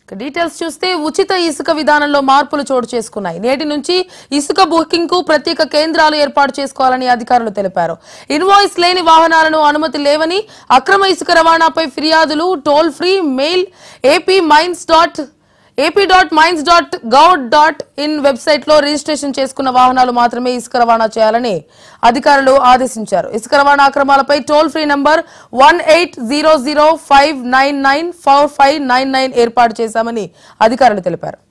ఇక డీటెయిల్స్ చూస్తే ఉచిత ఇసుక విధానంలో మార్పులు చోటు చేసుకున్నాయి నేటి నుంచి ఇసుక బుకింగ్ కు ప్రత్యేక కేంద్రాలు ఏర్పాటు చేసుకోవాలని అధికారులు తెలిపారు ఇన్వాయిస్ లేని వాహనాలను అనుమతి లేవని అక్రమ ఇసుక రవాణాపై ఫిర్యాదులు toll free mail AP mines dot AP dot mines dot gov dot in website లో రిజిస్ట్రేషన్ చేసుకున్న వాహనాలు మాత్రమే ఇసుక రవాణా చేయాలని అధికారులు ఆదేశించారు ఇసుక రవాణా అక్రమాలపై toll free number one eight zero zero five nine nine four five nine nine ఏర్పాటు చేశామని అధికారులు తెలిపారు